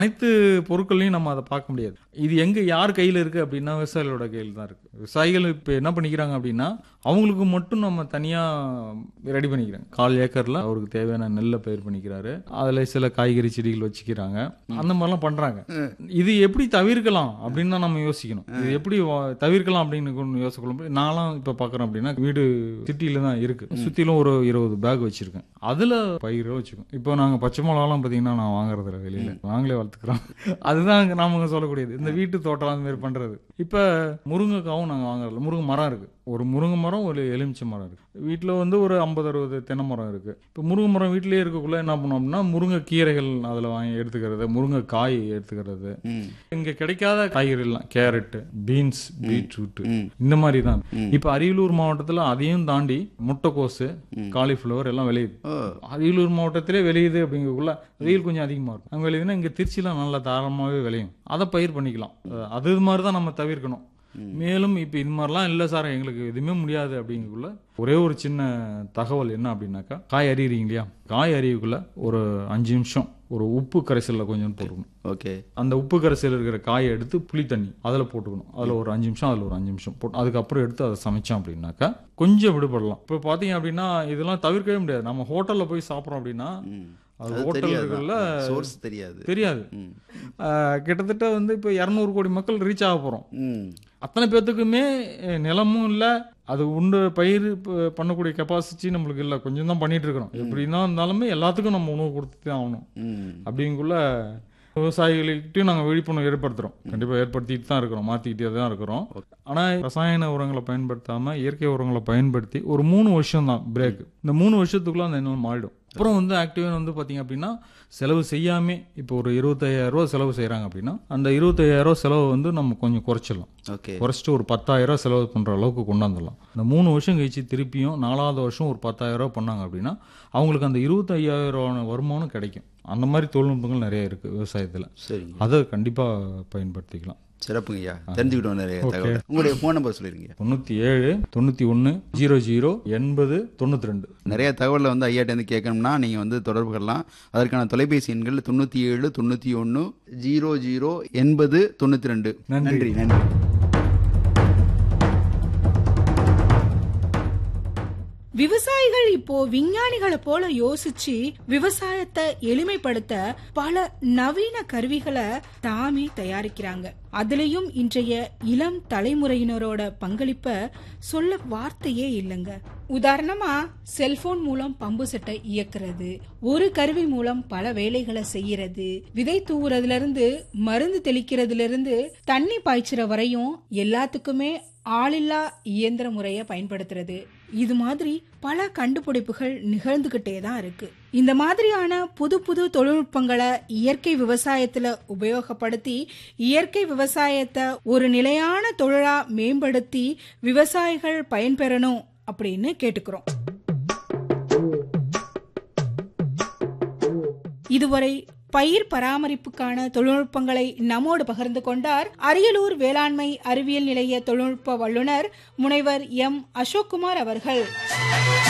அனைத்து பொருட்களையும் நம்ம அதை பார்க்க முடியாது இது எங்க யார் கையில இருக்கு அப்படின்னா விவசாயிகளோட கையில் தான் இருக்கு விவசாயிகள் இப்போ என்ன பண்ணிக்கிறாங்க அப்படின்னா அவங்களுக்கு மட்டும் நம்ம தனியா ரெடி பண்ணிக்கிறாங்க கால் ஏக்கர்ல அவருக்கு தேவையான நெல்லை பயிர் பண்ணிக்கிறாரு அதுல சில காய்கறி செடிகள் வச்சுக்கிறாங்க அந்த மாதிரிலாம் பண்றாங்க இது எப்படி தவிர்க்கலாம் அப்படின்னு தான் நம்ம யோசிக்கணும் இது எப்படி வா- தவிர்க்கலாம் அப்படின்னு யோசிக்கணும் நான்லாம் இப்ப பாக்குறேன் அப்படின்னா வீடு சிட்டில தான் இருக்கு சுத்திலும் ஒரு இருபது பேக் வச்சிருக்கேன் அதுல பயிரை வச்சுக்கோம் இப்போ நாங்க பச்சை மிளகாலாம் பாத்தீங்கன்னா நான் வாங்குறது இல்ல வெளியில நாங்களே வளர்த்துக்கிறோம் அதுதான் அங்க நாம சொல்லக்கூடியது இந்த வீட்டு தோட்டம் அந்த மாதிரி பண்றது இப்ப முருங்கைக்காவும் நாங்க வாங்குறதில்ல முருங்கை மரம் இருக்கு ஒரு முருங்கை மரம் ஒரு எலுமிச்சை மரம் இருக்கு வீட்டில் வந்து ஒரு ஐம்பது அறுபது தென்னை மரம் இருக்கு இப்போ முருங்கை மரம் வீட்டிலேயே இருக்கக்குள்ள என்ன பண்ணோம் அப்படின்னா முருங்கை கீரைகள் அதில் வாங்கி எடுத்துக்கிறது முருங்கை காய் எடுத்துக்கிறது ம். இங்க கிடைக்காத காய்கறிலாம் கேரட் பீன்ஸ் பீட்ரூட் ம். இந்த மாதிரி தான் இப்போ அரியலூர் மாவட்டத்துல அதையும் தாண்டி முட்டைக்கோசு காலிஃப்ளவர் எல்லாம் விளையுது ஓ அரியலூர் மாவட்டத்திலே விளையுது அப்படிங்கக்குள்ள வெயில் கொஞ்சம் அதிகமா இருக்கும் அங்க விளையுதுன்னா இங்க திருச்சிலாம் நல்லா தாராளமாவே விளையும் அதை பயிர் பண்ணிக்கலாம் அஹ் அது இது மாதிரி தான் நம்ம தவிர்க்கணும் மேலும் இப்போ இது மாதிரிலாம் இல்லை சார் எங்களுக்கு எதுவுமே முடியாது அப்படிங்கக்குள்ள ஒரே ஒரு சின்ன தகவல் என்ன அப்படின்னாக்கா காய் அறியுறீங்க இல்லையா காய் அறிவுக்குள்ள ஒரு அஞ்சு நிமிஷம் ஒரு உப்பு கரைசல்ல கொஞ்சம் போட்டுக்கணும் ஓகே அந்த உப்பு கரைசல் இருக்கிற காயை எடுத்து புளி தண்ணி அதில் போட்டுக்கணும் அதில் ஒரு அஞ்சு நிமிஷம் அதில் ஒரு அஞ்சு நிமிஷம் போட்டு அதுக்கப்புறம் எடுத்து அதை சமைச்சோம் அப்படின்னாக்கா கொஞ்சம் விடுபடலாம் இப்போ பார்த்தீங்க அப்படின்னா இதெல்லாம் தவிர்க்கவே முடியாது நம்ம ஹோட்டலில் போய் சாப்பிட்றோம் அப்படின்னா ம். அது அது ஹோட்டல்களில் தெரியாது சோர்ஸ் தெரியாது தெரியாது ம். ஆஹ் கிட்டத்தட்ட வந்து இப்போ இரநூறு கோடி மக்கள் ரீச் ஆக போகிறோம் ம் அத்தனை பேர்த்துக்குமே அஹ், நிலமும் இல்லை அது உண்டு பயிர் ப- பண்ணக்கூடிய கெப்பாசிட்டி நம்மளுக்கு இல்லை கொஞ்சம் தான் பண்ணிட்டு இருக்கிறோம் எப்படின்னா இருந்தாலுமே எல்லாத்துக்கும் நம்ம உணவு கொடுத்து தான் ஆகணும் ம் அப்படிங்குள்ள விவசாயிகள்கிட்டயும் நாங்கள் விழிப்புணர்வு ஏற்படுத்துகிறோம் கண்டிப்பாக ஏற்படுத்திட்டு தான் இருக்கிறோம் மாற்றிக்கிட்டே தான் இருக்கிறோம் ஆனால் ரசாயன உரங்களை பயன்படுத்தாமல் இயற்கை உரங்களை பயன்படுத்தி ஒரு மூணு வருஷம் தான் பிரேக் இந்த மூணு வருஷத்துக்குள்ள அந்த எண்ணம் மாறிடும் அப்புறம் வந்து ஆக்டிவன் வந்து பார்த்தீங்க அப்படின்னா செலவு செய்யாமே இப்போ ஒரு இருபத்தையாயிரம் ரூபா செலவு செய்கிறாங்க அப்படின்னா அந்த இருபத்தையாயிரம் ரூபா செலவு வந்து நம்ம கொஞ்சம் குறைச்சிடலாம் ஓகே குறைச்சிட்டு ஒரு பத்தாயிரம் ரூபாய் செலவு பண்ற அளவுக்கு கொண்டாந்துடலாம் இந்த மூணு வருஷம் கழிச்சு திருப்பியும் நாலாவது வருஷம் ஒரு பத்தாயிரம் ரூபாய் பண்ணாங்க அப்படின்னா அவங்களுக்கு அந்த இருபத்தையாயிரம் வருமானம் கிடைக்கும் அந்த மாதிரி தொழில்நுட்பங்கள் நிறைய இருக்கு விவசாயத்துல சரிங்க அதை கண்டிப்பா பயன்படுத்திக்கலாம் சிறப்புங்கய்யா தெரிஞ்சுக்கிட்டோம் நிறைய தகவல் உங்களுடைய ஃபோன் நம்பர் சொல்லிருங்க தொண்ணூத்தி ஏழு தொண்ணூத்தி ஒன்னு ஜீரோ ஜீரோ எண்பது தொண்ணூத்தி ரெண்டு நிறைய தகவலை வந்து ஐயாட்ட இருந்து கேட்கணும்னா நீங்கள் வந்து தொடர்பு கொள்ளலாம் அதற்கான தொலைபேசி எண்கள் தொண்ணூற்றி ஏழு தொண்ணூற்றி ஒன்று ஜீரோ ஜீரோ எண்பது தொண்ணூற்றி ரெண்டு நன்றி. நன்றி நன்றி விவசாயிகள் இப்போ விஞ்ஞானிகளை போல யோசிச்சு விவசாயத்தை எளிமைப்படுத்த பல நவீன கருவிகளை தாமே தயாரிக்கிறாங்க அதுலயும் இன்றைய இளம் தலைமுறையினரோட பங்களிப்ப சொல்ல வார்த்தையே இல்லைங்க உதாரணமா செல்போன் மூலம் பம்பு செட்டை இயக்குறது ஒரு கருவி மூலம் பல வேலைகளை செய்யறது விதை தூவுறதுல இருந்து மருந்து தெளிக்கிறதுல இருந்து தண்ணி பாய்ச்சுற வரையும் எல்லாத்துக்குமே ஆளில்லா இயந்திர முறையை பயன்படுத்துறது இது மாதிரி பல கண்டுபிடிப்புகள் நிகழ்ந்துகிட்டே தான் இருக்கு இந்த மாதிரியான புது புது தொழில்நுட்பங்களை இயற்கை விவசாயத்துல உபயோகப்படுத்தி இயற்கை விவசாயத்தை ஒரு நிலையான தொழிலா மேம்படுத்தி விவசாயிகள் பயன்பெறணும் அப்படின்னு கேட்டுக்கிறோம் இதுவரை பயிர் பராமரிப்புக்கான தொழில்நுட்பங்களை நம்மோடு பகிர்ந்து கொண்டார் அரியலூர் வேளாண்மை அறிவியல் நிலைய தொழில்நுட்ப வல்லுநர் முனைவர் எம் அசோக்குமார் அவர்கள்